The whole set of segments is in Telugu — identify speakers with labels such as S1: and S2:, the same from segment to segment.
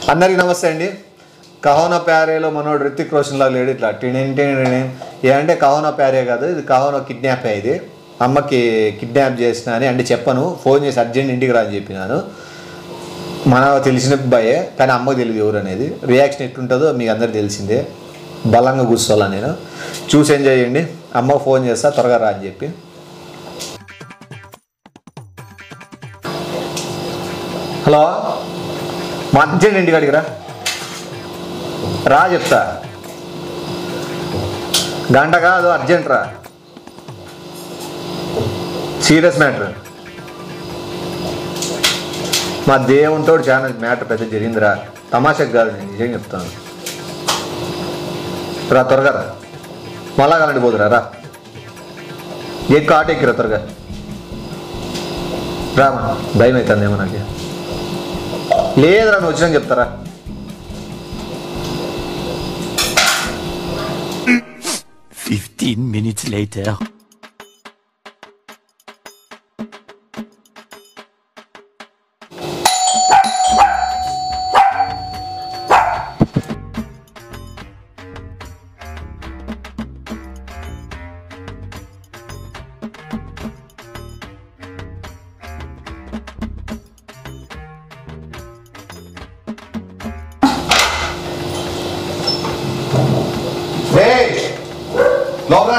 S1: అందరికీ నమస్తే అండి కహోనా ప్యారేలో మనోడు రితిక్ రోషన్ లాగా లేడు ఇట్లా టిణిన్ టిణిన్ ఏమంటే కహోనా ప్యారే కాదు ఇది కహోనా కిడ్నాప్ ఇది అమ్మకి కిడ్నాప్ చేసిన అని అంటే చెప్పను ఫోన్ చేసి అర్జెంట్ ఇంటికి రా అని చెప్పినాను మన తెలిసిన అబ్బాయే కానీ అమ్మకు తెలియదు ఎవరు అనేది రియాక్షన్ ఎట్లుంటుందో మీకు అందరికి తెలిసిందే బలంగా కూర్చోవాలా నేను చూసి ఎంజాయ్ చేయండి అమ్మకు ఫోన్ చేస్తా త్వరగా రా అని చెప్పి హలో మా అర్జెంట్ ఇంటికి అడిగి రా రా చెప్తా గంట కాదు అర్జెంట్ రా సీరియస్ మ్యాటర్ మా దేవునితో చాలా మ్యాటర్ పెద్ద జరిగిందిరా తమాషకు కాదు నేను నిజంగా చెప్తాను రా త్వరగా రా మళ్ళా కాలండి పోదురా రా ఎక్కువ ఆట ఎక్కిరా త్వరగా రా భయం అవుతుంది ఏమో నాకు లేదురా నువ్వు వచ్చినా చెప్తారా
S2: Fifteen minutes later.
S1: లోపల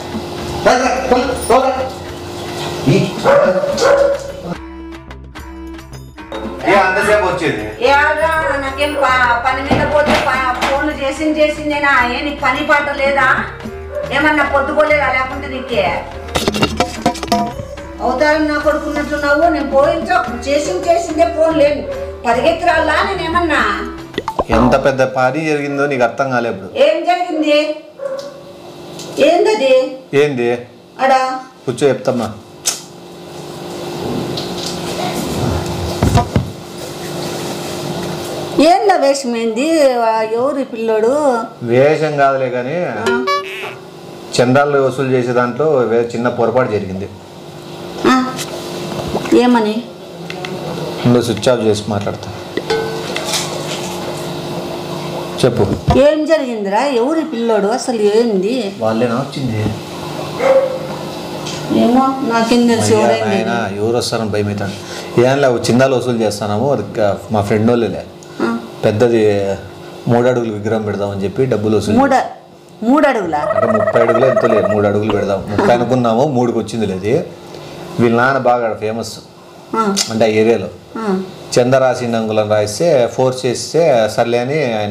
S1: అంతసేపు వచ్చేది
S3: ఏరా నాకేం ప- పని మీద పోతే ప- ఫోన్లు చేసింది చేసిందేనా ఏ నీకు పని పాట లేదా ఏమన్నా పొద్దుకోలేదా లేకుంటే నీకే అవుతారని నా కొడుకున్నట్లున్నావు నేను పోయించో చేసింది చేసిందే ఫోన్ లేను పరిగెత్తి రాలా నేనేమన్నా
S1: ఎంత పెద్ద పని జరిగిందో నీకు అర్థం కాలే ఇప్పుడు
S3: ఏం జరిగింది ఏందది
S1: ఏంది
S3: అడా
S1: కూర్చో చెప్తామ్మా
S3: ఏంలా వేషమైంది ఎవరు ఈ పిల్లోడు
S1: వేషం కాదులే కానీ చందాలు వసూలు చేసే దాంట్లో వే- చిన్న పొరపాటు జరిగింది
S3: ఆ, ఏమని
S1: నువ్వు స్విచ్ ఆఫ్ చేసి మాట్లాడతా చెప్పు
S3: ఏం జరిగిందిరా ఎవరు ఈ పిల్లోడు అసలు ఏంది
S1: వాళ్ళేనా వచ్చింది
S3: ఏమో నాకేం తెలుసు
S1: అయ్యా
S3: ఎవరైంది
S1: నాయనా, ఎవరు వస్తారని భయం అవుతాను ఏం లేవు చందాలు వసూలు చేస్తాము అది క- మా ఫ్రెండ్ వాళ్ళే
S3: ఆ,
S1: పెద్దది మూడు అడుగులు విగ్రహం పెడదామని చెప్పి డబ్బులు వసూలు
S3: మూడ మూడు అడుగులా
S1: అంటే ముప్పై అడుగులు ఎంతో లేదు మూడు అడుగులు పెడదాం ముప్పై అనుకున్నాము మూడుకి వచ్చింది లేదు వీళ్ళ నాన్న బాగా ఫేమస్
S3: ఆ,
S1: అంటే ఆ ఏరియాలో
S3: ఆ,
S1: చందరాశి అంగుళం రాయిస్తే ఫోర్స్ చేస్తే సర్లే అని ఆయన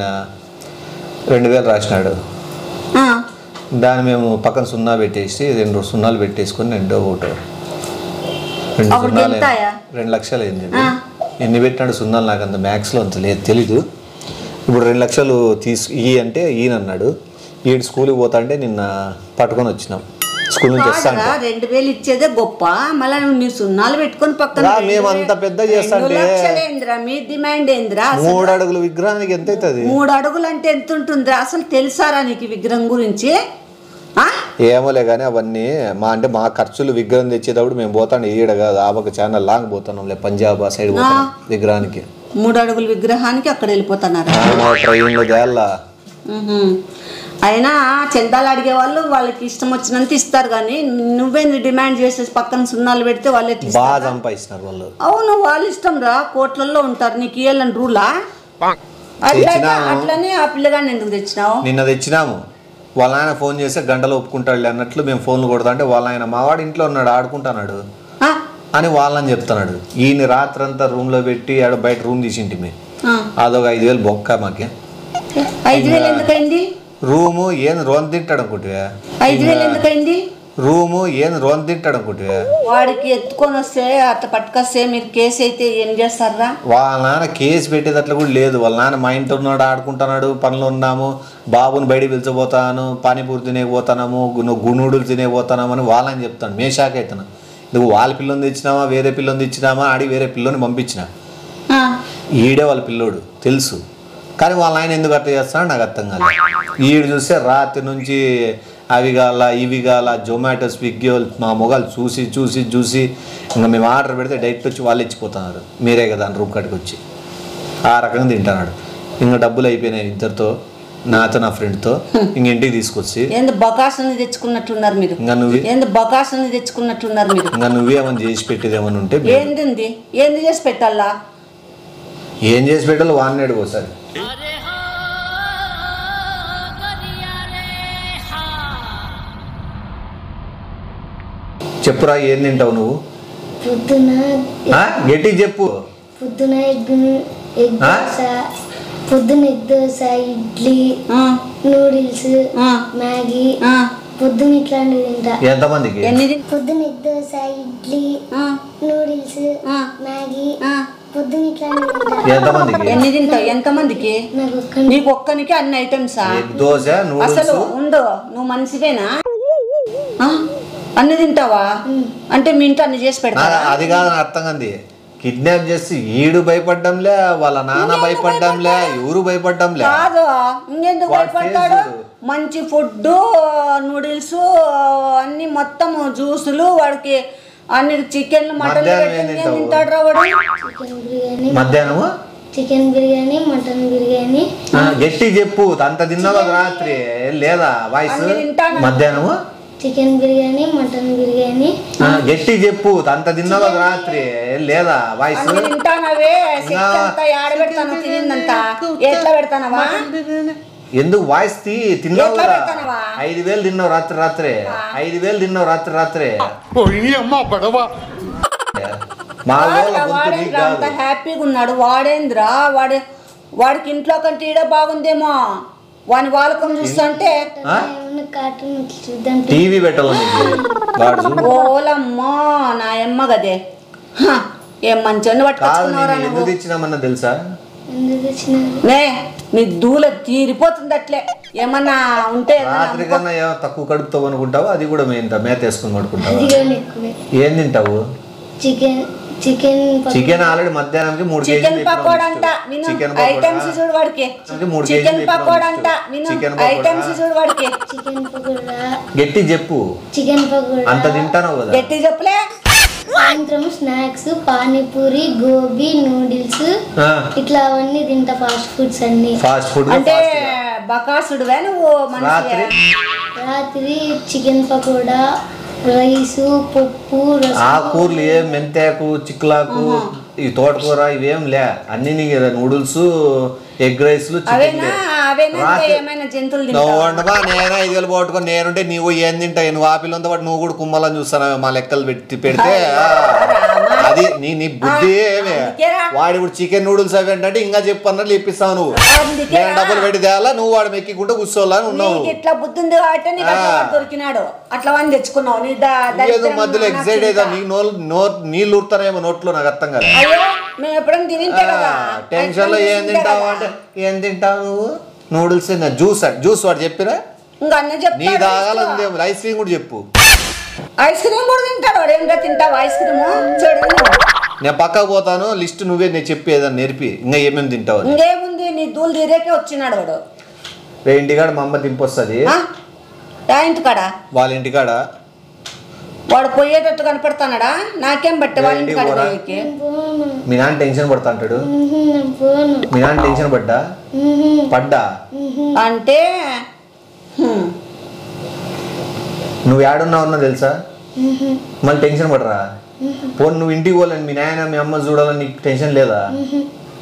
S1: రెండు వేలు రాసినాడు
S3: ఆ,
S1: దాన్ని మేము పక్కన సున్నా పెట్టేసి రెండు సున్నాలు పెట్టేసుకొని రెండో ఒకటి రెండు
S3: అప్పుడు
S1: సున్నాలు
S3: ఎంతాయా?
S1: రెండు లక్షలు అయింది
S3: ఆ.
S1: ఎన్ని పెట్టినాడు సున్నాలు నాకు అంత మ్యాథ్స్లో అంత లేదు తెలీదు ఇప్పుడు రెండు లక్షలు తీసు ఈ అంటే ఈయన అన్నాడు ఈడు స్కూల్కి పోతా అంటే నిన్న పట్టుకొని వచ్చినాం స్కూల్ నుంచి వస్తా
S3: కాదురా,
S1: అంటే
S3: రెండు వేలు ఇచ్చేదే గొప్ప మళ్ళీ నువ్వు నీ సున్నాలు పెట్టుకొని పక్కన
S1: రా,
S3: రెండు
S1: మేము
S3: వేలు-
S1: అంత పెద్ద
S3: రెండు
S1: చేస్తాంటే-
S3: లక్షలు ఏందిరా మీ డిమాండ్ ఏందిరా అసలు
S1: మూడు అడుగుల విగ్రహానికి ఎంత అవుతుంది
S3: మూడు అడుగులు అంటే ఎంత ఉంటుందిరా అసలు తెలుసారా నీకు ఈ విగ్రహం గురించి ఆ?
S1: ఏమోలే కానీ అవన్నీ మా అంటే మా ఖర్చులు విగ్రహం తెచ్చేటప్పుడు మేము పోతాం ఈడ కాదు ఆ పక్క చాలా లాంగ్ పోతున్నాం లే పంజాబ్ ఆ సైడ్ పోతాం విగ్రహానికి
S3: మూడు అడుగుల విగ్రహానికి అక్కడ వెళ్ళిపోతున్నారా
S1: ట్రైన్లో తేల్లా
S3: మ్హూ. అయినా చందాలు అడిగే వాళ్ళు వాళ్ళకి ఇష్టం వచ్చినంత ఇస్తారు కానీ నువ్వేంది డిమాండ్ చేసేసి పక్కన సున్నాలు పెడితే వాళ్ళు ఎట్లా
S1: బాగా
S3: ఇస్తారు?
S1: సంపాదిస్తున్నారు వాళ్ళు
S3: అవును వాళ్ళ ఇష్టం రా కోట్లలో ఉంటారు నీకు ఇయ్యాలని రూలా అట్లా
S1: తెచ్చినాము.
S3: అట్లనే ఆ పిల్లగాన్ని ఎందుకు తెచ్చినావు
S1: నిన్న తెచ్చినాము వాళ్ళ ఆయన ఫోన్ చేస్తే గంటలో ఒప్పుకుంటాడు అన్నట్లు మేము ఫోన్లు కొడతా అంటే వాళ్ళ ఆయన మావాడు ఇంట్లో ఉన్నాడు ఆడుకుంటున్నాడు
S3: ఆ?
S1: అని వాళ్ళని చెప్తున్నాడు ఈయన రాత్రంతా రూమ్లో పెట్టి ఆడ బయట రూమ్ తీసింటి మేము
S3: ఆ.
S1: అదొక ఐదు వేలు బొక్క మాకే
S3: ఐదు వేలు ఎందుకైంది
S1: రూము ఏం రోన్ తింటాడు అనుకుంటే
S3: ఐదు వేలు ఎందుకైంది
S1: రూము ఏం రోన్ తింటాడు అనుకుంటే
S3: వాడికి ఎత్తుకొని వస్తే అట్లా పట్టుకొస్తే మీరు కేసు అయితే ఏం చేస్తారా
S1: వాళ్ళ నాన్న కేసు పెట్టేటట్లు కూడా లేదు వాళ్ళ నాన్న మా ఇంట్లో ఉన్నాడు ఆడుకుంటున్నాడు పనులు ఉన్నాము బాబుని బయట పిలిచిపోతాను పానీపూరి తినేపోతాము నువ్వు గునుడులు తినేపోతాము అని వాళ్ళని చెప్తాను మే షాక్ అవుతాను నువ్వు వాళ్ళ పిల్లని తెచ్చినామా వేరే పిల్లని తెచ్చినామా ఆడి వేరే పిల్లని పంపించిన
S3: ఆ.
S1: ఈడే వాళ్ళ పిల్లోడు తెలుసు కానీ వాళ్ళ ఆయన ఎందుకు అట్లా చేస్తాడో నాకు అర్థం కాలేదు ఈడు చూస్తే రాత్రి నుంచి అవి కాల ఇవి కాల జొమాటో స్విగ్గీ వాళ్ళు మా మొగాలు చూసి చూసి చూసి ఇంకా మేము ఆర్డర్ పెడితే డైరెక్ట్ వచ్చి వాళ్ళు ఇచ్చిపోతున్నారు మీరే కదా అని రూమ్ కట్టుకు వచ్చి ఆ రకంగా తింటున్నాడు ఇంకా డబ్బులు అయిపోయినాయి ఇద్దరితో నాతో నా ఫ్రెండ్తో ఇంక ఇంటికి తీసుకొచ్చి
S3: ఏంది బకాసుని తెచ్చుకున్నట్టున్నారు మీరు
S1: ఇంకా నువ్వు
S3: ఏంది బకాసుని తెచ్చుకున్నట్టున్నారు మీరు
S1: ఇంకా నువ్వేమని చేసి పెట్టేది ఏమని ఉంటే మేము-
S3: ఏంది ఉంది? ఏంది చేసి పెట్టాలా
S1: ఏం చేసి పెట్టాలో వాడినాడు ఒకసారి చెప్పురా ఏం తింటావు నువ్వు
S2: పొద్దున
S1: ఆ? గట్టిగా చెప్పు
S2: పొద్దున ఎగ్ ఎగ్
S1: ఆ?
S2: దోశ పొద్దున ఎగ్ దోశ ఇడ్లీ
S3: ఆ,
S2: నూడిల్స్
S3: ఆ,
S2: మ్యాగీ
S3: ఆ.
S2: పొద్దున ఇట్లాంటివి తింటా
S1: ఎంతమందికి
S3: ఎన్ని తిన్-
S2: పొద్దున ఎగ్ దోశ ఇడ్లీ
S3: ఆ,
S2: నూడిల్స్
S3: ఆ,
S2: మ్యాగీ
S3: ఆ.
S2: పొద్దున ఇట్లాంటివి తింటా
S1: ఎంతమందికి
S3: ఎన్ని తింటావు ఎంతమందికి
S2: నాకు ఒక్క
S3: నీకు ఒక్కనికి అన్ని ఐటమ్సా
S1: ఎగ్ దోశ నూడిల్స్
S3: అసలు ఉండు నువ్వు మనిషివేనా ఆ? అన్ని తింటావా అంటే మీ ఇంట్లో అన్ని చేసి
S1: నాకు
S3: పెడతారా
S1: అది కాదు నాకు అర్థం కంది కిడ్నాప్ చేసి ఈడు భయపడ్డంలే వాళ్ళ నాన్న భయపడ్డంలే ఎవరు భయపడ్డంలే
S3: కాదు ఇంకెందుకు
S1: వాడి
S3: భయపడతాడు
S1: face చూడు.
S3: మంచి ఫుడ్ నూడిల్స్ అన్ని మొత్తం జ్యూసులు వాడికి అన్ని చికెన్ మటన్
S1: మధ్యాహ్నం ఏం తింటావు?
S2: చికెన్
S3: తింటాడు
S2: బిర్యానీ
S1: మధ్యాహ్నము
S2: చికెన్ బిర్యానీ మటన్ బిర్యానీ
S1: ఆ, గట్టి చెప్పు అంత తిన్నావు కదా రాత్రి లేదా వాయిస్
S3: అన్ని తింటాను.
S1: మధ్యాహ్నము
S2: చికెన్ బిర్యానీ మటన్ బిర్యానీ
S1: ఆ, గట్టి చెప్పు అంత తిన్నావు కదా రాత్రి లేదా వాయిస్
S3: అన్ని తింటానవే
S1: ఇంకా-
S3: అంతా ఏడ పెడతాను తినిందంత ఎట్లా పెడతానవా
S1: ఎందుకు వాయిస్ తీ తిన్నావు
S3: ఎట్లా
S1: కదా
S3: పెడతానవా?
S1: ఐదు వేలు తిన్నావు రాత్రి రాత్రే ఐదు వేలు తిన్నావు రాత్రి రాత్రే మా వాళ్ళ గొంతు నీకు
S3: వాడేంద్రా అంత
S1: కాదు
S3: హ్యాపీగా ఉన్నాడు వాడేంద్రా వాడు వాడికి ఇంట్లో కంటే ఈడ బాగుందేమో వాని వాళ్ళకం చూస్తుంటే
S1: ఆ?
S2: ఏమన్నా కార్టూన్ చూద్దాం
S1: టీవీ పెట్టాలి నీకు వాడు చూడు
S3: ఓలమ్మో నా అమ్మ గదే హ, ఏం మంచోని
S1: కాదు
S3: పట్టుకొచ్చుకున్నావురా
S1: నేను
S3: నువ్వు
S1: ఎందుకు తెచ్చినామన్నా తెలుసా
S2: ఎందుకు వచ్చినారు
S3: నే నీ దూల తీరిపోతుంది అట్లే ఏమన్నా ఉంటే ఏదన్నా
S1: రాత్రి కన్నా ఏమో తక్కువ కడుపుతావు అనుకుంటావు అది కూడా మేము ఇంత మేత వేసుకొని పడుకుంటావు
S2: అది కానీ ఎక్కువే
S1: ఏం తింటావు
S2: చికెన్ చికెన్ ప-
S1: చికెన్ ఆల్రెడీ మధ్యాహ్నానికి మూడు
S3: చికెన్
S1: కేజీలు
S3: పకోడా అంట విను
S1: చికెన్
S3: ఐటమ్స్ చూడు వాడికి
S1: అంటే మూడు
S3: చికెన్
S1: కేజీలు
S3: పకోడా అంట
S1: చెప్పినావు
S3: విను
S1: చికెన్ పకోడా.
S3: ఐటమ్స్ చూడు వాడికి
S2: చికెన్ పకోడా
S1: గట్టి చెప్పు
S2: చికెన్ పకోడా
S1: అంత తింటాను కదా
S3: గట్టి చెప్పులే
S2: సాయంత్రం స్నాక్స్ పానీపూరి గోబీ నూడిల్స్
S1: ఆ,
S2: ఇట్లా అవన్నీ తింటా ఫాస్ట్ ఫుడ్స్ అన్ని
S1: ఫాస్ట్ ఫుడ్
S3: అంటే బకాసుడువే నువ్వు
S1: రాత్రి
S3: మనిషి
S2: రాత్రి చికెన్ పకోడా రైస్ పప్పు రసం
S1: ఆకూరలు ఏం మెంతాకు చిక్కులాకు ఈ తోటకూర ఇవేం లే అన్ని నీకు నూడిల్స్ ఎగ్ రైస్లు చికెన్
S3: అవేనా అవేనా ఇంకా
S1: రాత్రి-
S3: ఏమైనా జంతువులు
S1: నువ్వు
S3: తింటావా?
S1: వండమా నేను ఐదు వేలు పోగొట్టుకొని నేనుంటే నీవు ఏం తింటావు నువ్వు ఆ పిల్లలతో పాటు నువ్వు కూడా కుమ్మలని చూస్తాను మా లెక్కలు పెట్టి పెడితే ఆ, అది నీ నీ బుద్ధి ఏమే
S3: అందుకేరా.
S1: వాడు ఇప్పుడు చికెన్ నూడిల్స్ అవి ఏంటంటే ఇంకా చెప్పు అన్నట్లు ఇప్పిస్తావు నువ్వు
S3: అందుకేరా.
S1: నేను డబ్బులు పెట్టి తేవాలా నువ్వు వాడు మెక్కికుంటూ కూర్చోవాలని ఉన్నావు
S3: నీకు ఇట్లా బుద్ధి ఉంది కాబట్టి నీకు అట్లా వాడు దొరికినాడు అట్లా వాడిని తెచ్చుకున్నావు నీ ద-
S1: ఏదో
S3: దరిద్రం
S1: మధ్యలో
S3: నా
S1: ఎగ్జైట్
S3: చింత.
S1: అవుతా నీ నోరు నోరు నీళ్ళు ఊరుతానేమో నోట్లో నాకు అర్థం కదా
S3: అయ్యో మేము ఎప్పుడైనా తినింటే కదా
S1: టెన్షన్ లో ఏం
S3: తింటే
S1: తింటావు
S3: కదా.
S1: అంటే ఏం తింటావు నువ్వు నూడిల్స్ జ్యూస్ జ్యూస్ వాడు చెప్పిరా
S3: ఇంకా అన్నీ
S1: నీ
S3: చెప్తాడు
S1: తాగాలంది ఐస్ క్రీమ్ కూడా చెప్పు
S3: ఐస్ క్రీమ్ కూడా తింటాడు వాడు ఏంటో తింటావు ఐస్ క్రీమ్ చూడు నువ్వు.
S1: నేను పక్కకు పోతాను లిస్ట్ నువ్వే నేను చెప్పి ఏదైనా నేర్పి ఇంకా ఏమేమి తింటావు అని
S3: ఇంకేముంది నీ దూలు తీరేకే వచ్చినాడు వాడు
S1: రే ఇంటికాడ మా అమ్మ దింపొస్తుంది
S3: ఆ? ఆ ఇంటికాడ
S1: వాళ్ళ ఇంటికాడ
S3: వాడు పోయేటట్టు కనపడతానడా నాకేం బట్టి వాళ్ళ
S1: ఏంటి
S3: ఇంటికాడ
S1: పోరా?
S3: పోయేకి
S2: పోను
S1: మీ నాన్న టెన్షన్ పడతా అంటాడు
S2: ఉహు, నేను పోను
S1: మీ నాన్న టెన్షన్ పడ్డా
S2: ఉహు,
S1: పడ్డా
S2: ఉహు.
S3: అంటే హ్మ్,
S1: నువ్వు ఏడున్నావు తెలుసా
S2: ఉహు,
S1: మళ్ళీ టెన్షన్ పడరా పోను నువ్వు ఇంటికి పోలేని మీ నాయన మీ అమ్మ చూడాలని నీకు టెన్షన్ లేదా
S2: ఉహు.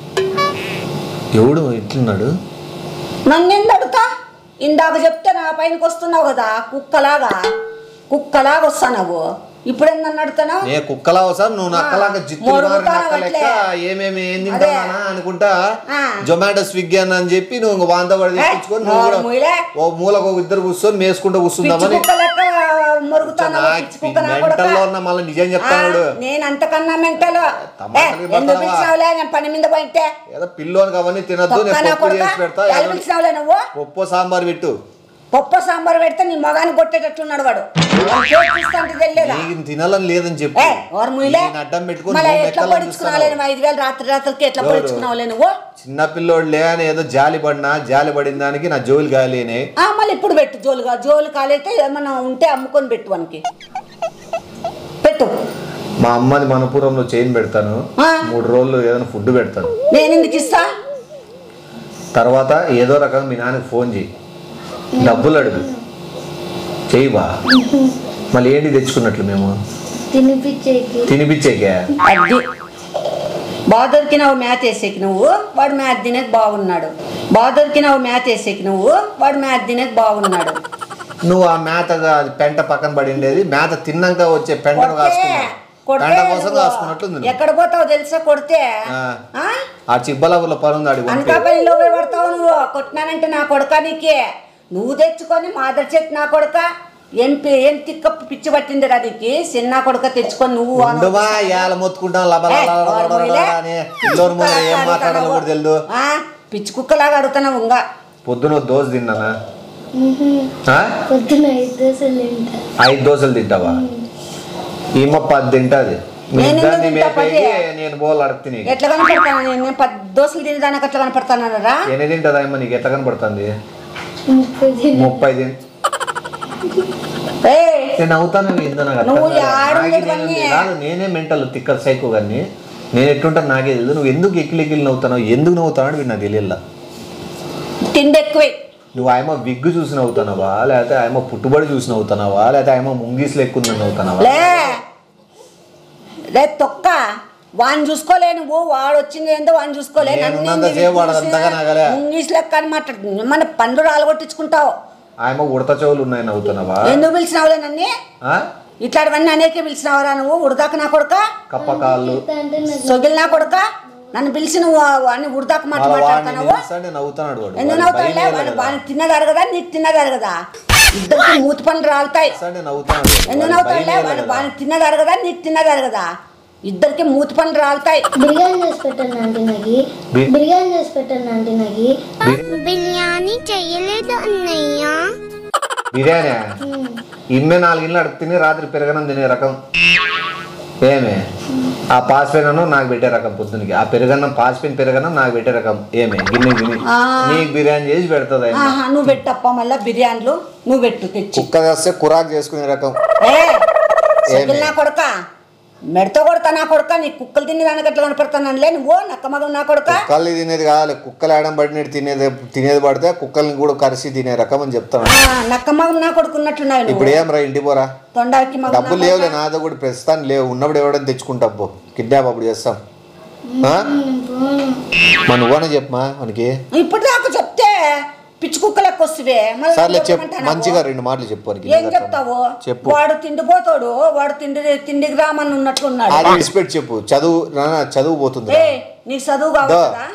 S1: ఎవడు ఇట్లున్నాడు
S3: నన్ను అడుగుతా ఇందాక చెప్తే నా పైనకి వస్తున్నావు కదా కుక్కలాగా కుక్కలాగా వస్తావు ఇప్పుడు నన్ను అడుగుతాను
S1: నే కుక్కలా సార్ నువ్వు నక్కలాగా జిత్తులు మారి
S3: మొరుగుతావు
S1: నక్క లెక్క
S3: అట్లే.
S1: ఏమేమి ఏం తింటానా అనుకుంటా
S3: ఆ.
S1: జొమాటో స్విగ్గీ అని అని చెప్పి నువ్వు ఇంక వాంత పడి తెచ్చుకొని నువ్వు కూడా
S3: నోరు మూయలే.
S1: ఓ మూలకు ఒక ఇద్దరు కూర్చొని మేసుకుంటూ
S3: పిచ్చి
S1: కూర్చుందామని
S3: కుక్క లెక్క మొరుగుతాను పిచ్చి కుక్క నా కొడుకా.
S1: మెంటల్లో ఉన్న మళ్ళీ నిజం చెప్తాడు
S3: ఆ, నేను అంతకన్నా మెంటల్
S1: తమాషాలు
S3: ఎందుకు
S1: పడతావా?
S3: పిలిచినావులే నేను పని మీద పోయింటే
S1: ఏదో పిల్లోనికి అవన్నీ తినద్దు
S3: తొక్క
S1: నేను
S3: నా
S1: పప్పు
S3: కొడుకా.
S1: చేసి పెడతా
S3: ఎలా
S1: ఏదో
S3: పిలిచినావులే నువ్వు
S1: పప్పు సాంబార్ పెట్టు
S3: పప్పు సాంబార్ పెడితే నీ మగాన్ని కొట్టేటట్టున్నాడు వాడు చూస్తుంటే తెలియదా
S1: నీకు తినాలని లేదని చెప్పు
S3: ఏ ఓర్ ముయిలే
S1: నేను అడ్డం పెట్టుకొని
S3: మళ్ళీ
S1: నువ్వు
S3: ఎట్లా
S1: లెక్కలు
S3: పొడుచుకున్నావులే నువ్వు ఐదు వేలు రాత్రి రాత్రికి ఎట్లా
S1: ఎవరు?
S3: పొడుచుకున్నావులే నువ్వు
S1: చిన్న పిల్లోడు లే అని ఏదో జాలి పడినా జాలి పడిన దానికి నా జోలు గాలినే
S3: ఆ మళ్ళీ ఇప్పుడు పెట్టు జోలుగా జోలు కాలైతే ఏమన్నా ఉంటే అమ్ముకొని పెట్టు వానికి పెట్టు
S1: మా అమ్మది మనపురంలో చైన్ పెడతాను
S3: ఆ.
S1: మూడు రోజులు ఏదైనా ఫుడ్ పెడతాను
S3: నేను ఎందుకు ఇస్తా
S1: తర్వాత ఏదో రకంగా మీ నాన్నకి ఫోన్ చేయి డబ్బులు అడుగు చెయ్యవా మళ్ళీ ఏంటి తెచ్చుకున్నట్లు మేము
S2: తినిపించేకి
S1: తినిపించేకే
S3: అది బాగా దొరికినావు మ్యాథ్ వేసేకి నువ్వు వాడు మ్యాథ్ తినేకి బాగున్నాడు బాగా దొరికినావు మ్యాథ్ వేసేకి నువ్వు వాడు మ్యాథ్ తినేకి బాగున్నాడు
S1: నువ్వు ఆ మేత అది పెంట పక్కన పడి ఉండేది మేత తిన్నాక వచ్చే పెంటను
S3: కొడితే
S1: కాసుకున్నావు
S3: కొడితే
S1: పెంట కోసం
S3: నువ్వు
S1: కాసుకున్నట్లుంది నువ్వు.
S3: ఎక్కడ పోతావు తెలుసా కొడితే
S1: ఆ.
S3: ఆ?
S1: ఆ చిబ్బలబుల పనుంది ఆడి పంపి
S3: అనకాపల్లిలో పోయి పడతావు నువ్వు కొట్టినానంటే నా కొడుక నీకే నువ్వు తెచ్చుకొని మాదర్ చెట్టు నా కొడుక ఏం పి- ఏం తిక్క పిచ్చి పట్టింది రా నీకు చిన్న కొడుక తెచ్చుకొని నువ్వు అను-
S1: ఉండమా ఏల మొత్తుకుంటాం లబ లబ
S3: ఏ,
S1: లబ లబ లబ
S3: పోయిలే.
S1: అని పిల్లోని ముందర ఏం మాట్లాడాలో కూడా తెలియదు
S3: ఆ, పిచ్చి కుక్కలాగా అడుగుతున్నావు ఇంకా
S1: పొద్దున దోశ తిన్నానా ఆ?
S2: పొద్దున ఐదు దోశలు తింటా
S1: ఐదు దోశలు తింటావా ఈమె పది తింటాది మీ
S3: నేను
S1: ఇద్దరిని
S3: ఎందుకు తింటా
S1: మేపేకి
S3: పది?
S1: నేను బోల్ అడుగుతుంది
S3: ఎట్లా కనపడతాను నేను నేను పది దోశలు తినడానికి అట్లా కనపడతానరా
S1: ఎన్ని తింటుందా ఏమో నీకు ఎట్లా కనపడుతుంది
S2: ముప్పై తిన
S1: ముప్పై తిన్
S3: ఏయ్,
S1: నేను అవుతాను ఏందో నాకు అర్థం
S3: నువ్వు
S1: కాదు.
S3: ఆడు
S1: నాకే
S3: ఉండేవన్నీ.
S1: నేను- కాదు నేనే మెంటల్ తిక్కల సైకో కానీ నేను ఎట్లుంటాను నాకే తెలియదు నువ్వు ఎందుకు ఎక్కిలి ఎక్కిలి నవ్వుతావు ఎందుకు నవ్వుతావు అని నాకు తెలియదు
S3: తిండి ఎక్కువే
S1: నువ్వు ఆయమ విగ్గు చూసి నవ్వుతున్నావా లేకపోతే ఆయమ పుట్టుబడి చూసి నవ్వుతున్నావా లేకపోతే ఆయమ ముంగీసులు ఎక్కుందని నవ్వుతున్నావా
S3: లే లే తొక్క వాడిని చూసుకోలే నువ్వు వాడు వచ్చింది ఏందో వాడిని చూసుకోలే
S1: నేను
S3: నన్ను
S1: ఉన్నంతసేపు
S3: నిన్ను
S1: వాడు
S3: చూసి
S1: అంతగా నాగలే.
S3: ఇంగ్లీష్ లెక్క అని మాట్లాడు మన పండ్లు రాలగొట్టించుకుంటావు
S1: ఆయమ ఉడత చెవులు ఉన్నాయి నవ్వుతున్నావా
S3: ఎందుకు పిలిచినావులే నన్ను
S1: ఆ?
S3: ఇట్లాంటివన్నీ అనేకే పిలిచినావరా నువ్వు ఉడదాక నా కొడుక
S1: కప్పకాళ్ళు
S2: అంటే నాకు
S3: సొగిల్ నా కొడుక నన్ను పిలిచి నువ్వు అన్ని ఉడదాక మాట
S1: వాళ్ళ వాడిని
S3: మాట్లాడుతున్నావు
S1: నిలుస్తాంటే నవ్వుతున్నాడు వాడు
S3: ఎందుకు
S1: వాడికి
S3: నవ్వుతావులే
S1: భయమే
S3: వాడు
S1: లేదు.
S3: వాడిని తిన్నదారు కదా నీకు తిన్నదారు కదా ఇద్దరికి మూతి పనులు రాలుతాయి
S1: నిలుస్తాంటే నవ్వుతున్నాడు వాడు.
S3: ఎందుకు
S1: వాడికి
S3: నవ్వుతావులే
S1: భయమే
S3: వాడు
S1: లేదు.
S3: వాడిని తిన్నదారు కదా నీకు తిన్నదారు కదా ఇద్దరికి మూతి పనులు రాలుతాయి
S2: బిర్యానీ చేసి పెట్టండి ఆంటీ నాకు
S1: బి-
S2: బిర్యానీ చేసి పెట్టండి ఆంటీ నాకు
S4: బిర్యానీ చెయ్యలేదు అన్నయ్య
S1: బిర్యానీ ఇమ్మే నాలుగు ఇళ్ళు అడుగు తిని రాత్రి పెరగనం తినే రకం ఏమే ఆ పాస్పెన్ నాకు పెట్టే రకం పొద్దునకి ఆ పెరగన్నం పాస్పెన్ పెరగన్నం నాకు పెట్టే రకం ఏమే గిన్నె గిన్నె
S3: ఆ.
S1: నీకు బిర్యానీ చేసి పెడుతుంది ఆయన
S3: ఆహా నువ్వు పెట్టప్ప మళ్ళా బిర్యానీలు నువ్వు పెట్టు తెచ్చి
S1: కుక్క చేస్తే కురాక్ చేసుకునే రకం
S3: ఏ సొగిల్ నా కొడుక మెడతో కొడతా నా కొడుక నీ కుక్కలు తిని దానికి అట్లా కనపడతానులే నువ్వు నక్క మగం నా కొడుక
S1: కుక్కల్ని తినేది కాదు కుక్కలు ఆడడం పడినట్టు తినేది తినేది పడితే కుక్కల్ని కూడా కరిసి తినే రకం అని చెప్తాను
S3: ఆ, నక్క మగం నా కొడుకున్నట్టున్నావు
S1: ఇప్పుడు
S3: నువ్వు
S1: ఏం రా ఇంటి పోరా
S3: తొండాకి మగం నా
S1: డబ్బులు
S3: కొడుకా.
S1: లేవులే నాతో కూడా ప్రస్తుతానికి లేవు ఉన్నప్పుడు ఎవడని తెచ్చుకుంటా అబ్బో కిడ్నాప్ అప్పుడు చేస్తాం ఆ?
S2: నేను పోను
S1: మా నువ్వనే చెప్పమా మనకి
S3: ఇప్పుడు దాకా చెప్తే పిచ్చి కుక్కలకు వస్తువే మళ్ళీ
S1: సర్లే చెప్పు
S3: చెప్పమంటావా?
S1: మంచిగా రెండు మాటలు చెప్పు వానికి
S3: ఏం చెప్తావు
S1: చెప్పు
S3: వాడు తిండిపోతాడు వాడు తిండి తిండికి రామని ఉన్నట్టు ఉన్నాడు
S1: అది రెస్పెక్ట్ చెప్పు చదువు నాన్న చదువు పోతుంది
S3: ఏ నీకు చదువు కావట్దా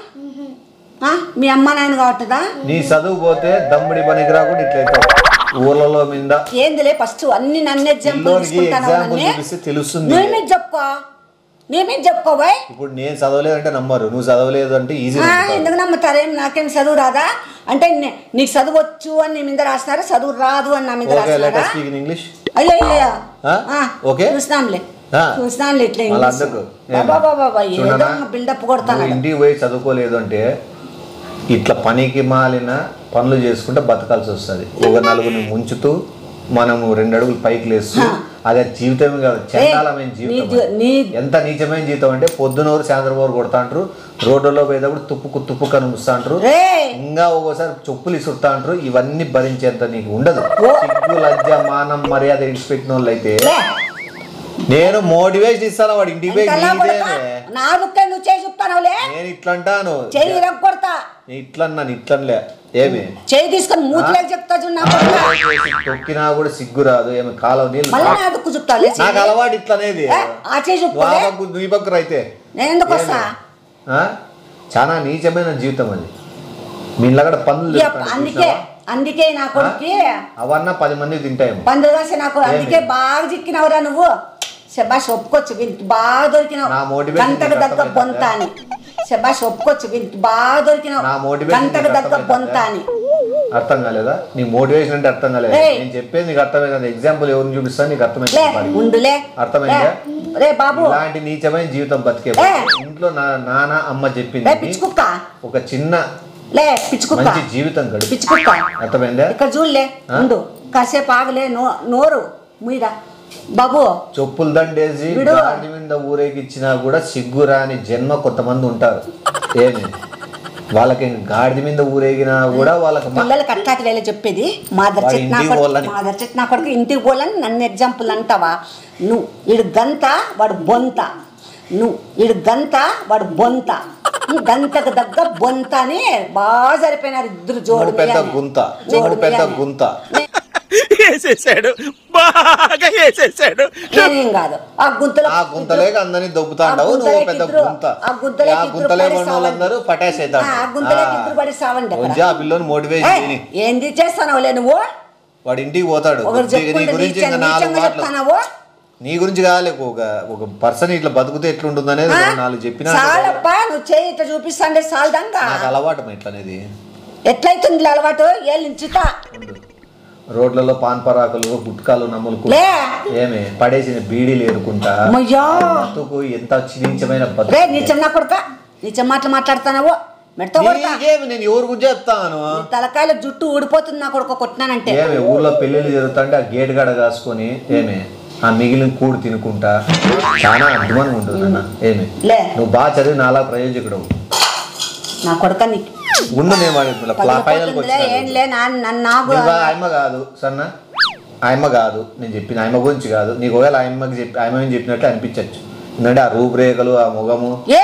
S3: ఆ? మీ అమ్మ నాయన కావట్దా
S1: నీ చదువు పోతే దమ్ముడి పనికి రాకుండా ఇట్లయితే ఊర్లలో మీద
S3: ఏందిలే ఫస్ట్ అన్ని నన్ను ఎగ్జాంపుల్
S1: పిల్లోనికి
S3: తీసుకుంటాను
S1: ఎగ్జాంపుల్ చూపిస్తే తెలుస్తుంది
S3: నేమే చెప్పుకో నేమే చెప్పుకోబాయ్
S1: ఇప్పుడు నేను చదవలేదంటే నమ్మరు నువ్వు చదవలేదు అంటే ఈజీ
S3: ఆ, ఎందుకు నమ్ముతారేం నాకేం చదువు రాదా అంటే నే- నీకు చదువు వచ్చు అని నీ మీద రాసినారా చదువు రాదు అని నా మీద
S1: ఓకే లెట్
S3: రాసినారా
S1: స్పీక్ ఇన్ ఇంగ్లీష్
S3: అయ్యో అయ్యో
S1: ఆ?
S3: ఆ,
S1: ఓకే?
S3: చూసినాంలే
S1: ఆ.
S3: చూసినాంలే ఇట్లా
S1: వాళ్ళ
S3: ఇంగ్లీష్.
S1: అందుకు
S3: బాబా బాబా బాబా ఏదో
S1: చూడనా?
S3: బిల్డప్
S1: నువ్వు
S3: కొడతాను
S1: ఇంటికి పోయి చదువుకోలేదు అంటే ఇట్లా పనికి మాలిన పనులు చేసుకుంటే బతకాల్సి వస్తుంది ఒక నలుగురిని ముంచుతూ మనము రెండు అడుగులు పైకి లేస్తూ అదే జీవితమే కాదు చండాలమైన
S3: నీ
S1: జీవితం
S3: జీ-
S1: అది.
S3: నీ-
S1: ఎంత నీచమైన జీవితం అంటే పొద్దునోరు సాయంత్రం వరకు కొడతాంటారు రోడ్డులో పోయేటప్పుడు తుప్పుకు తుప్పు కనిపిస్తాంటారు
S3: రే
S1: ఇంకా ఒక్కోసారి చెప్పులు ఇసురుతా అంటారు ఇవన్నీ భరించేంత నీకు ఉండదు
S3: ఓ.
S1: సిగ్గు లజ్జ మానం మర్యాద ఇడిచిపెట్టిన వాళ్ళు అయితే
S3: లే
S1: నేను మోటివేషన్ ఇస్తాను వాడు ఇంటికి పోయి
S3: ఇంతలా కొడతా
S1: నీదేనే.
S3: నా దుఃఖం నువ్వు చేసి చెప్తానులే
S1: నేను ఇట్లా అంటాను
S3: చెయ్యి ఇరగ కొడతా
S1: నేను ఇట్లా అన్నాను ఇట్లనిలే ఏమి
S3: చెయ్యి తీసుకొని మూతిలోకి చెప్తా చూడు నా కొడుకా.
S1: తొక్కినా కూడా సిగ్గు రాదు ఏమి కాలం నీళ్ళు
S3: మళ్ళీ నా దుక్కు చెప్తాలే
S1: నాకు అలవాటు ఇట్లనేది
S3: ఏ, ఆ చేయి
S1: నువ్వు ఆ
S3: చెప్పుకోలే
S1: పక్కు నువ్వు ఈ పక్కరు అయితే
S3: నేను ఎందుకు వస్తా
S1: ఆ? చాలా నీచమైన జీవితం అది మీ ఇళ్ళగడ పనులు
S3: ఇక
S1: చేస్తాను,
S3: అందుకే
S1: చూసావా?
S3: అందుకే నా కొడుకు
S1: అవన్నా పది మంది తింటాయేమో
S3: పండుగ కాసి నాకు అందుకే బాగా చిక్కినవరా నువ్వు శబాష్ ఒప్పుకోవచ్చు వీనికి బాగా దొరికినావు
S1: నా motivation
S3: గంటకు
S1: నీకు
S3: దగ్గ
S1: అర్థమైందా?
S3: బొంత అని శబాష్ ఒప్పుకోవచ్చు వీనికి బాగా దొరికినావు
S1: నా motivation
S3: గంటకు
S1: నీకు
S3: దగ్గ
S1: అర్థమైందా?
S3: బొంత అని
S1: అర్థం కాలేదా నీ మోటివేషన్ అంటే అర్థం కాలేదు
S3: ఏయ్.
S1: నేను చెప్పేది నీకు అర్థమైంది ఎగ్జాంపుల్ ఎవరిని చూపిస్తాను నీకు
S3: లే
S1: అర్థమైంది
S3: ఉండులే
S1: అర్థమైందా?
S3: లే, రే బాబు
S1: ఇలాంటి నీచమైన జీవితం బతికే
S3: ఏ.
S1: ఇంట్లో నా నాన్న అమ్మ
S3: లే
S1: చెప్పింది
S3: పిచ్చుకుక్క
S1: ఒక చిన్న
S3: లే పిచ్చుకుక్క
S1: మంచి జీవితం గడుపు
S3: పిచ్చుకుక్క
S1: అర్థమైందా
S3: ఇక్కడ చూడలే
S1: ఆ?
S3: ఉండు కాసేపు ఆగలే నో నోరు మీద బాబు
S1: చెప్పులు దండేసి
S3: విడు.
S1: గాడి మీద ఊరేగిచ్చినా కూడా సిగ్గు రాని జన్మ కొంతమంది ఉంటారు ఏమి వాళ్ళకి గాడిద మీద ఊరేగినా కూడా వాళ్ళకి మ-
S3: పిల్లలకి అట్లాంటి వేళ చెప్పేది మాదర్
S1: వాడు
S3: చెట్ నా
S1: ఇంటికి
S3: కొడుకు
S1: పోవాలని.
S3: మాదర్ చెట్ నా కొడుకు ఇంటికి పోలని నన్ను ఎగ్జాంపుల్ అంటావా నువ్వు ఇడు గంత వాడు బొంత నువ్వు ఇడు గంత వాడు బొంత ఈ గంతకు దగ్గ బొంత అని బాగా సరిపోయినారు ఇద్దరు జోడు
S1: నువ్వు పెద్ద
S3: మియాని.
S1: గుంత
S3: జోడు
S1: నువ్వు పెద్ద
S3: మియాని.
S1: గుంత
S5: వేసేసాడు బాగా వేసేసాడు
S3: నేనేం కాదు ఆ గుంతలో
S1: ఆ గుంతలేక అందరినీ దొబ్బుతాండవు
S3: ఆ
S1: నువ్వు
S3: గుంతలేకి
S1: పెద్ద
S3: ఇద్దరు-
S1: గుంత
S3: ఆ గుంతలేకి
S1: ఆ
S3: ఇద్దరు
S1: గుంతలే
S3: పడి
S1: ఉన్న వాళ్ళందరూ
S3: సావండి.
S1: పటాస్ అవుతారు
S3: ఆ గుంతలేకి ఇద్దరు పడి సావండి అక్కడ.
S1: కొంచెం ఆ పిల్లని మోటివేట్
S3: ఏయ్,
S1: చేయని
S3: ఏంది చేస్తానవులే నువ్వు
S1: వాడు ఇంటికి పోతాడు
S3: ఒకరు
S1: కొద్దిగా నీ
S3: చెప్పుకుంటే
S1: గురించి
S3: నీచంగా
S1: ఇంకా నాలుగు
S3: నీచంగా
S1: మాటలు
S3: చెప్తానావు
S1: నీ గురించి కావాలి ఒక ఒక పర్సన్ ఇట్లా బతుకుతే ఎట్లుంటుంది అనేది
S3: ఆ?
S1: నాలుగు చెప్పినా
S3: చాలప్పా నువ్వు చేయి ఇట్లా చూపిస్తాండే చాలదంగా
S1: నాకు అలవాటు మా ఇట్లా అనేది
S3: ఎట్లయితుంది ఇలా అలవాటు ఏళ్ళు ఇంచుతా
S1: ఉండు. రోడ్లలో పాన్ పరాకులు గుట్కాలు నమ్ములు
S3: లే
S1: ఏమి పడేసిన బీడీలు ఏరుకుంటా
S3: అమ్మయ్యా.
S1: బతుకు ఎంత చిరించమైన
S3: రే నీ చిన్న కొడుక నీ మాటలు మాట్లాడుతున్నావు మెడత కొడతా
S1: నీకేమి నేను ఎవరి గురించి చెప్తాను
S3: నీ తలకాయల జుట్టు ఊడిపోతుంది నా కొడుకు కొట్టినానంటే
S1: ఏమి ఊర్లో పెళ్ళిళ్ళు జరుగుతుంటే ఆ గేట్ గడ కాసుకొని ఏమి ఆ మిగిలిన కూడు తినుకుంటా చాలా అద్భుతంగా ఉంటుంది అన్న ఏమి
S3: లే.
S1: నువ్వు బాగా చదివి నాలా ప్రయోజకుడు
S3: నా కొడుక నీకు
S1: ఉండు నేను వాడి ఫైనల్కి
S3: పగిలిపోతుందిలే, ఏం
S1: వచ్చిన
S3: లే నా నన్ను నాకు
S1: నువ్వు ఆయమ్మ కాదు సన్న ఆయమ్మ కాదు నేను చెప్పిన ఆయమ్మ గురించి కాదు నీకు ఒకవేళ ఆయమ్మకి చెప్పి ఆయమ్మ ఏం చెప్పినట్టు అనిపించవచ్చు ఎందుకంటే ఆ రూపురేఖలు ఆ ముఖము
S3: ఏ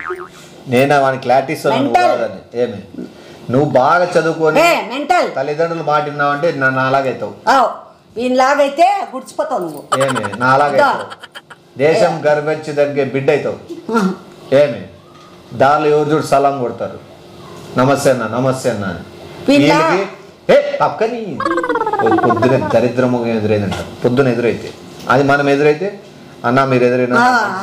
S1: నేను వానికి క్లారిటీ ఇస్తాను నువ్వు
S3: Mental.
S1: కాదని ఏమి నువ్వు బాగా చదువుకొని
S3: ఏ మెంటల్
S1: తల్లిదండ్రులు మాట విన్నావంటే నా నాలాగైతావు
S3: వీళ్ళలాగైతే గుడిచిపోతావు నువ్వు
S1: ఏమి నాలాగైతావు దేశం గర్వించి దగ్గర బిడ్డ అవుతావు ఏమి దారిలో ఎవరు చూడు సలాం కొడతారు నమస్తే అన్న నమస్తే అన్న అని
S3: వీళ్ళ-
S1: వీళ్ళకి ఏ పక్కని పొద్దున దరిద్రము ఎదురైందంట పొద్దున ఎదురైతే అది మనం ఎదురైతే అన్న మీరు ఎదురైనా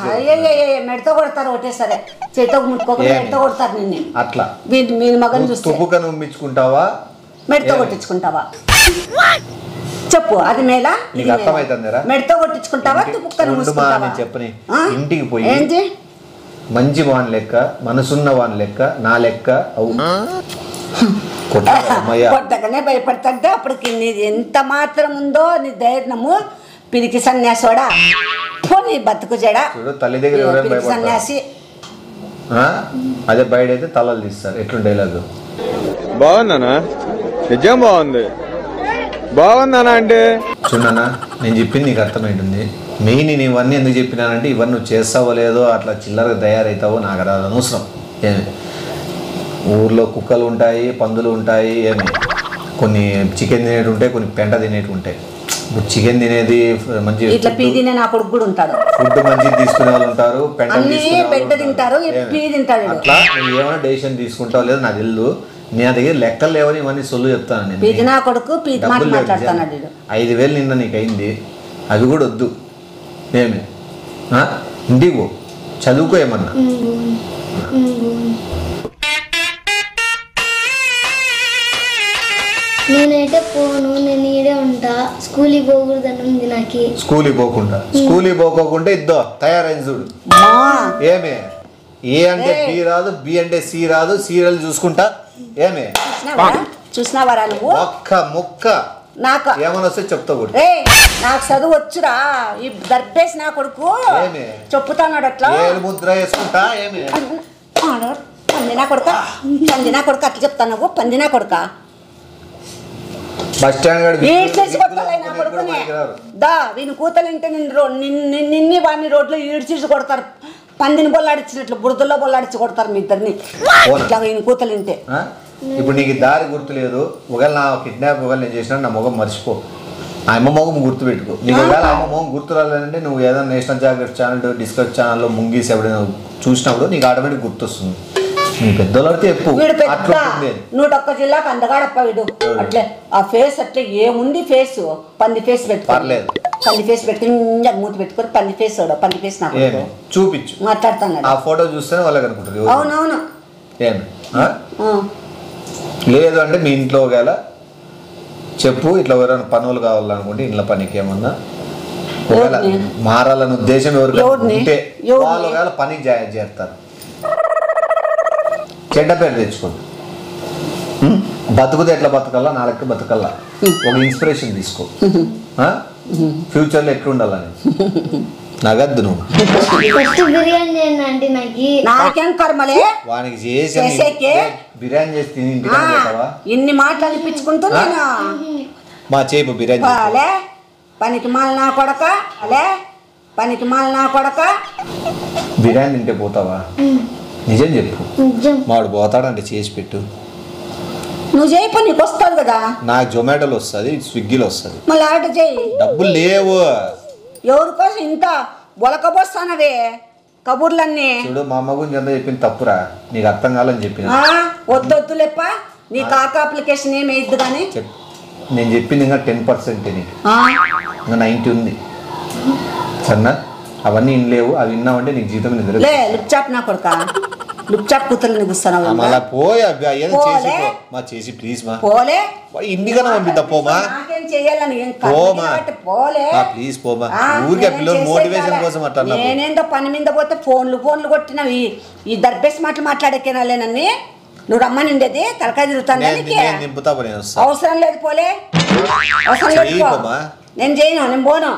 S3: మెడతో కొడతారు ఒకటే సరే చేతితో ముట్టుకోకుండా
S1: ఏమి?
S3: మెడతో కొడతారు నిన్ను
S1: అట్లా
S3: వీడి మీ మగన్ చూస్తే
S1: తుప్పుక నుమ్మించుకుంటావా
S3: మెడతో
S1: ఏమి?
S3: కొట్టించుకుంటావా చెప్పు అది మేలా ఇది
S1: నీకు
S3: మేలా?
S1: అర్థమవుతుందిరా?
S3: మెడతో కొట్టించుకుంటావా
S1: ఇంటి-
S3: తుప్పుక్కను
S1: ఉండు మా నేను చెప్పని. ఇంటికి పోయి
S3: ఏంటి
S1: మంచి వాన్ లెక్క మనసున్న వాన్ లెక్క నా లెక్క అవు కొట్టాలి, అమ్మయ్య
S3: కొట్టగానే భయపడతాంటే అప్పటికి నీది ఎంత మాత్రం ఉందో నీ ధైర్యము పిరికి సన్యాసోడా పో నీ బతుకు జడ
S1: చూడు తల్లి దగ్గర ఎవరైనా
S3: పిరికి
S1: భయపడతారు
S3: సన్యాసి
S1: ఆ? అదే బయట అయితే తలలు తీస్తారు ఎట్లుండే డైలాగ్
S5: బాగుందనా నిజం బాగుంది బాగుందనా అంటే
S1: చూడన్నా నేను చెప్పింది నీకు అర్థమైంటుంది మెయిన్ నేను ఇవన్నీ ఎందుకు చెప్పినానంటే ఇవన్నీ నువ్వు చేస్తావో లేదో అట్లా చిల్లరగా తయారవుతావో నాకు అది అనవసరం ఏమి ఊర్లో కుక్కలు ఉంటాయి పందులు ఉంటాయి ఏమి కొన్ని చికెన్ తినేటి ఉంటాయి కొన్ని పెంట తినేటి ఉంటాయి ఇప్పుడు చికెన్ తినేది మంచి
S3: ఇట్లా పీదినే నా కొడుకు కూడా ఉంటాడు
S1: ఫుడ్ మంచిది తీసుకునే వాళ్ళు ఉంటారు పెంట
S3: అన్నీ
S1: తీసుకునే వాళ్ళు
S3: పెంట తింటారు, ఈ
S1: ఏమి?
S3: పీ తింటాడు వీడు.
S1: అట్లా నువ్వు ఏమైనా డెసిషన్ తీసుకుంటావు లేదో నాకు తెలియదు నీ దగ్గర లెక్కలు లేవని ఇవన్నీ సొల్లు చెప్తాను నేను
S3: పీది నా కొడుకు పీది మాట
S1: డబ్బులు లేవు
S3: మాట్లాడుతున్నాడు
S1: నిజంగా.
S3: వీడు
S1: ఐదు వేలు నిన్న నీకు అయింది అవి కూడా వద్దు ఏమి ఆ? ఇంటికి పో చదువుకో ఏమన్నా
S2: నేనైతే పోను నేను ఈడే ఉంటా స్కూల్కి పోకూడదని ఉంది నాకు
S1: స్కూల్కి పోకుండా స్కూల్కి పోకోకుండా ఇద్దో తయారైంది చూడు
S3: మా
S1: ఏమే ఏ అంటే బి రాదు బి అంటే సి రాదు సీరియల్ చూసుకుంటా ఏమే
S3: చూసినావా చూసినావారా నువ్వు
S1: ఒక్క ముక్క
S3: నాకు
S1: ఏమని వస్తే చెప్తా కూడా
S3: రే నాకు చదువు వచ్చురా ఈ దర్పేసి నా కొడుకు
S1: ఏమి?
S3: చెప్పుతాన్నాడు అట్లా
S1: ఏలు ముద్ర వేసుకుంటా ఏమే
S3: ఆడు, పందినా కొడుక పందినా కొడుక అట్లా చెప్తాను నువ్వు పందినా కొడుక
S1: బస్ స్టాండ్ కాడ
S3: ఈడ్ చేసి కొట్టాలి నా కొడుకుని దా వీని కూతలు ఇంటే నిన్ను రో నిన్ను నిన్ని వాడిని రోడ్లో ఈడ్చేసి కొడతారు పందిని బొల్లాడిచ్చినట్లు బురదల్లో బొల్లాడిచ్చి కొడతారు మీ ఇద్దరిని
S1: పోనా.
S3: ఇట్లా ఈయన కూతలు ఇంటే
S1: ఆ? ఇప్పుడు నీకు ఈ దారి గుర్తులేదు ఒకవేళ నా కిడ్నాప్ ఒకవేళ నేను చేసినా నా మొగం మర్చిపో ఆ అమ్మ మొగం గుర్తు పెట్టుకో నీకు ఒకవేళ ఆ అమ్మ మొగం గుర్తు రాలేదంటే నువ్వు ఏదైనా నేషనల్ జాగ్రత్త ఛానల్ డిస్కస్ ఛానల్లో ముంగీసి ఎప్పుడైనా చూసినప్పుడు నీకు ఆటోమేటిక్ గుర్తొస్తుంది నీ పెద్దోళ్ళు అడితే చెప్పు
S3: వీడు పెద్ద
S1: అట్లా ఉంటుంది అని.
S3: నూటొక్క జిల్లాకు అందగాడప్ప వీడు అట్లే ఆ ఫేస్ అట్లే ఏముంది ఫేస్ పంది ఫేస్ పెట్టుకో
S1: పర్లేదు.
S3: పంది ఫేస్ పెట్టుకుని నింజా మూతి పెట్టుకొని పంది ఫేస్ చూడు పంది ఫేస్ నాకు
S1: ఏమి చూపించు
S3: మాట్లాడుతున్నాడు
S1: ఆ ఫోటో చూస్తేనే వాళ్ళకి అనుకుంటారు ఎవరు?
S3: అవునవును
S1: ఏమి ఆ?
S3: ఆ.
S1: లేదు అంటే మీ ఇంట్లో ఒకవేళ చెప్పు ఇట్లా ఎవరైనా పనులు కావాలనుకుంటే ఇంట్లో పనికి ఏమన్నా ఒకవేళ
S3: ఎవరిని?
S1: మారాలని ఉద్దేశం ఎవరికి
S3: ఎవరిని?
S1: ఉంటే
S3: ఎవరిని?
S1: వాళ్ళు ఒకవేళ పనికి జాయిన్ చేస్తారు చెడ్డ పేరు తెచ్చుకోండి ఉం? బతుకుతే ఎట్లా బతకల్లా నా లెక్క బతకల్లా ఒక ఇన్స్పిరేషన్ తీసుకో ఆ? ఫ్యూచర్లో ఎట్లుండాలని నగద్దు నువ్వు
S2: ఫస్ట్ బిర్యానీ చేయండి అంటే నాకు
S3: నాకేం కర్మలే
S1: వానికి చేసి
S3: చేసేకే?
S1: బిర్యానీ చేసి తిని
S3: ఆ,
S1: ఇంటికి పోతావా
S3: ఇన్ని మాటలు అనిపించుకుంటూ నేను
S1: మా చేపు బిర్యానీ చేసి.
S3: అలే పనికి మాల నా కొడక అలే పనికి మాల నా కొడక
S1: బిర్యానీ తింటే పోతావా నిజం చెప్పు
S2: నిజం
S1: మాడు పోతాడంటే చేసి పెట్టు
S3: నువ్వు చేయిపో నీకు వస్తుంది కదా
S1: నాకు జొమాటోలో వస్తుంది స్విగ్గీలో వస్తుంది
S3: మళ్ళీ ఆర్డర్ చేయి
S1: డబ్బులు లేవు
S3: ఎవరి కోసం ఇంత బొలకబోస్తానవే కబుర్లన్నీ
S1: చూడు మా అమ్మ గురించి ఎంత చెప్పింది తప్పురా నీకు అర్థం కాలని చెప్పిన
S3: ఆ, వద్దొద్దు లేప్ప నీ కాక అప్లికేషన్ ఏమి వేయద్దు కానీ
S1: చెప్ నేను చెప్పింది ఇంకా టెన్ పర్సెంట్ నీకు
S3: ఆ,
S1: ఇంకా నైంటీ ఉంది సరేనా అవన్నీ ఇన్ లేవు అవి విన్నామంటే నీకు జీతం నిద్ర
S3: లే లుక్ చాప్ నా కొడుక లుక్ చాప్ కూతుర్ని కూర్చున్నావు
S1: మళ్ళా పోయి అవి ఏదో చేసి
S3: పోలే.
S1: పో. మా చేసి ప్లీజ్ మా
S3: పోలే
S1: ఇంటికన్నా పంపిద్దా పోమా
S3: నాకేం చెయ్యాలని ఏం
S1: పోమా.
S3: కాబట్టి పోలే
S1: ఆ, ప్లీజ్ పోమా
S3: ఆ,
S1: ఊరికే
S3: నేనేం
S1: పిల్లలు
S3: చేసేది
S1: మోటివేషన్
S3: కాలే.
S1: కోసం అట్లా అన్నప్పుడు.
S3: నేనేందో పని మీద పోతే ఫోన్లు ఫోన్లు కొట్టినవి ఈ దర్బేస్ మాటలు మాట్లాడకేనాలేనని నువ్వు రమ్మనిండేది తలకాయ తిరుగుతాను
S1: నేను
S3: నీకే
S1: నేను నింపుతా పో, నేను వస్తా
S3: అవసరం లేదు పోలే అవసరం లేదు
S1: చెయ్యి
S3: పో.
S1: బాబా.
S3: నేను చేయను నేను పోను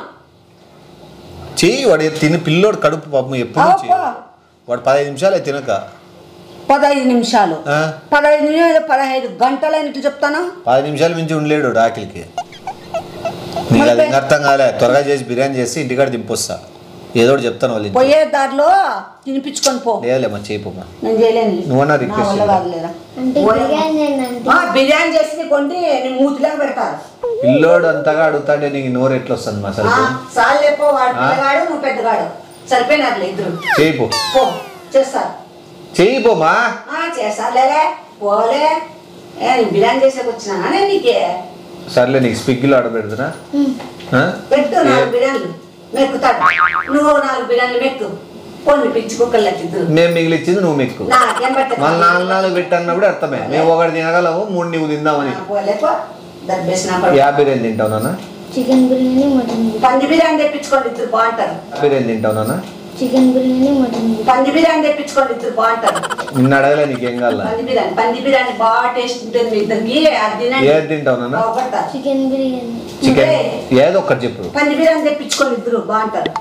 S1: చెయ్యి వాడు తిని పిల్లోడు కడుపు పాపం ఎప్పుడు
S3: అవు,
S1: చెయ్యి.
S3: పో.
S1: వాడు పదహైదు నిమిషాలు తినక
S3: పదహైదు నిమిషాలు
S1: ఆ?
S3: పదహైదు నిమిషాలు పదహైదు గంటలు అయినట్టు చెప్తాను
S1: పది నిమిషాల మించి ఉండలేడు ఆకలికి నీకు అది ఇంకా అర్థం కాలే త్వరగా చేసి బిర్యానీ చేసి ఇంటికాడ దింపొస్తా ఏదో ఒకటి చెప్తాను వాళ్ళు ఇంట్లో.
S3: పోయే దారిలో తినిపించుకొని పో
S1: లేదులేమ్మా చేయమ్మా
S3: నేను చేయలేను
S1: నువ్వన్నా
S3: నా
S1: request
S3: వల్ల
S1: చేయలేదు.
S3: కాదులేరా.
S2: అంటే
S3: పోయే-
S2: బిర్యానీ చేయండి అంటే
S3: ఆ, బిర్యానీ చేసి నీకు వండి నేను మూతిలాగా పెడతాను
S1: పిల్లోడు అంతగా అడుగుతాంటే నీకు నోరు ఎట్లా వస్తుంది మా అసలు
S3: సార్ లేపో వాడు
S1: ఆ?
S3: పిల్లగాడు నువ్వు పెద్దగాడు సరిపోయినారులే ఇద్దరు
S1: చేయిపో
S3: పో చేస్తారు
S1: చేయిపోమా
S3: ఆ, చేస్తారులేలే పోలే ఏ నేను బిర్యానీ చేసేకి వచ్చినా నేను నీకే
S1: సర్లే నీకు స్విగ్గీలో ఆర్డర్ పెడుతున్నా ఆ?
S3: పెట్టు నాలుగు బిర్యానీలు మెక్కుతాడు నువ్వు నాలుగు బిర్యానీలు మెక్కు పొండి పిచ్చి కుక్కలకి ఇద్దరు
S1: మేము మిగిలిచ్చింది నువ్వు మెక్కు
S3: నాకేం పెట్టదు
S1: మళ్ళీ నాలుగు నాలుగు పెట్టన్నప్పుడు అర్థమే మేము ఒకటి తినగలము మూడు నీవు తిందామని
S3: పోలే పో దర్బేసిన
S1: యా బిర్యానీ తింటావు నాన్న
S2: చికెన్ బిర్యానీ మటన్ బిర్యానీ
S3: పంది బిర్యానీ తెప్పించుకోండి ఇద్దరు బాగుంటారు
S1: బిర్యానీ తింటావు నాన్న
S2: చికెన్ బిర్యానీ మటన్ బిర్యానీ
S3: పంది బిర్యానీ తెప్పించుకోండి ఇద్దరు బాగుంటారు
S1: నిన్న అడగలే నీకేం కావాలా
S3: పంది బిర్యానీ పంది బిర్యానీ బాగా టేస్ట్ ఉంటుంది మీ ఇద్దరికి అది తినండి
S1: ఏది తింటావు నాన్న
S3: బాగుపడతారు
S2: చికెన్ బిర్యానీ
S1: చికెన్ ఏదో ఒక్కటి చెప్పు
S3: పంది బిర్యానీ తెప్పించుకొని ఇద్దరు బాగుంటారు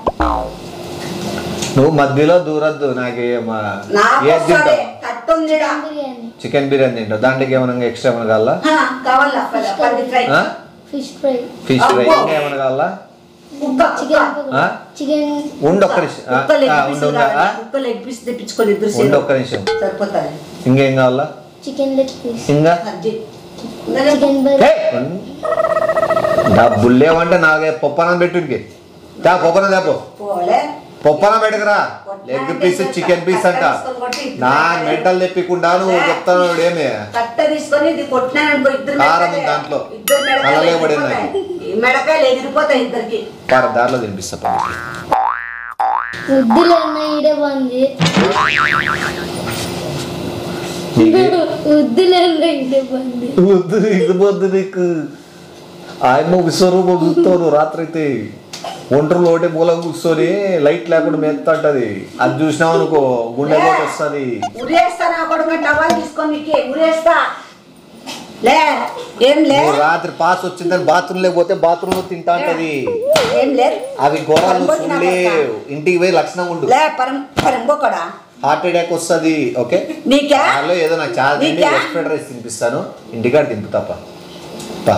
S1: నువ్వు మధ్యలో దూరద్దు నాకు ఏమా
S3: నాకు
S1: ఏది
S3: వస్తుంది
S1: తింటావు
S3: తట్టు ఉందిడా
S2: బిర్యానీ
S1: చికెన్ బిర్యానీ తింటావు దాంట్లోకి ఏమైనా ఎక్స్ట్రా ఏమైనా కావాలా
S3: హా, కావాలా ప- పంది ఫ్రై
S1: ఆ?
S2: ఫిష్ ఫ్రై
S1: ఫిష్ ఫ్రై
S3: అబ్బో.
S1: ఇంకా ఏమైనా కావాలా
S3: కుక్క
S2: చికెన్
S3: కుక్క
S1: ఆ?
S2: చికెన్
S1: ఉండు ఒక్క నిమిషం ఆ,
S3: కుక్క లెగ్
S1: ఆ,
S3: పీస్
S1: ఉండు ఉండు. ఆ?
S3: కుక్క లెగ్ పీస్ తెప్పించుకొని ఇద్దరు
S1: ఉండు ఒక్క నిమిషం
S3: సరిపోతుంది
S1: ఇంకేం కావాలా
S2: చికెన్ లెగ్ పీస్
S1: ఇంకా
S3: అది
S2: చికెన్ బిర్యానీ
S1: డబ్బులు లేవంటే నాకే పప్పనం పెట్టుడికి తా పప్పనం తేపో
S3: పోలే
S1: పప్పనం పెట్టుకురా లెగ్ పీస్ చికెన్ పీస్ అంట నా మెంటల్ తెప్పికుండా నువ్వు చెప్తాను ఏమి
S3: కట్ట తీసుకొని ఇది కొట్టినాను అనుకో ఇద్దరు
S1: కారం
S3: మెడకాయలు-
S1: దాంట్లో.
S3: ఇద్దరు మెడకాయలు
S1: కళ్ళలో పడింది
S3: ఎగిరిపోతాయి. ఈ మెడకాయలు ఎగిరిపోతాయి ఇద్దరికి
S1: పార దారిలో తినిపిస్తా పా.
S2: వద్దులే అన్న ఈడే బాగుంది
S1: నీకు
S2: వద్దులే అన్న ఈడే బాగుంది
S1: వద్దు ఇది వద్దు నీకు ఆయన విశ్వరూపం చూస్తాను రాత్రి అయితే ఒంటరిలో ఒకటే మూలం కూర్చొని లైట్ లేకుండా మెత్తంటది అది చూసినావు అనుకో గుండె పోటు వస్తుంది
S3: ఉరేస్తా నా కొడుకు టవాల్ తీసుకొని నీకే ఉరేస్తా లే ఏం లే
S1: నువ్వు రాత్రి పాస్ వచ్చిందని బాత్రూమ్ లేకపోతే బాత్రూమ్ లో తింటా ఉంటది
S3: ఏం లేదు
S1: అవి ఘోరాలు
S3: పరంబోకి నా
S1: చూడలే
S3: కొడుకా.
S1: ఇంటికి పోయి లక్షణం ఉండు
S3: లే పరం పరంబోకడా
S1: హార్ట్ అటాక్ వస్తుంది ఓకే
S3: నీకా
S1: దానిలో ఏదో నాకు చాలా తిండి
S3: నీకా?
S1: రెస్పిరేటర్ రైస్ తినిపిస్తాను ఇంటికాడ తింపు తప్ప పా.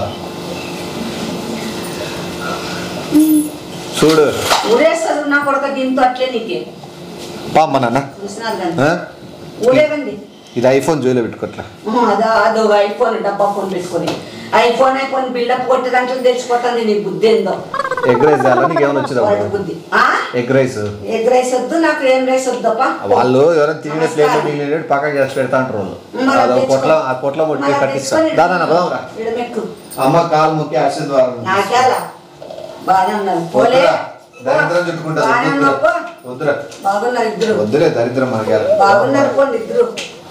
S1: చూడు
S3: ఉరేస్తారు నా కొడుకు దీంతో అట్లే నీకే
S1: పా అమ్మ నాన్న
S3: చూసినారు కానీ
S1: ఆ?
S3: ఊరేగండి
S1: ఇది ఐఫోన్ జోలో పెట్టుకోట్లా
S3: అదా అదో ఐఫోన్ డబ్బా ఫోన్ పెట్టుకొని ఐఫోన్ ఐఫోన్ బిల్డప్ కొట్టే దాంట్లో తెలిసిపోతుంది నీ బుద్ధి ఏందో
S1: ఎగ్ రైస్ చేయాలా నీకు ఏమైనా వచ్చిందా
S3: వాడి బుద్ధి ఆ?
S1: ఎగ్ రైస్
S3: ఎగ్ రైస్ వద్దు నాకు ఏం రైస్ వద్దప్పా
S1: వాళ్ళు ఎవరైనా తినే ప్లేట్ మిగిలిన పక్కకి చేసి పెడతా అంటారు వాళ్ళు
S3: మరి
S1: అదో
S3: తెచ్చుకో.
S1: పొట్ల ఆ పొట్ల ముట్టి
S3: మరి
S1: కట్టిస్తా
S3: తెచ్చుకొని
S1: దాదా పదాం రా
S3: ఈడ మెక్కు
S1: అమ్మ కాలు ముక్కి ఆశీర్వాదం
S3: నాకేలా బాగానే ఉన్నారు పోలే
S1: వద్దురా. దరిద్రం చుట్టుకుంటా
S3: బాగానే ఉన్నారు పో.
S1: వద్దురా
S3: బాగున్నారు ఇద్దరు
S1: వద్దులే దరిద్రం మనకి
S3: బాగున్నారు పోండి ఇద్దరు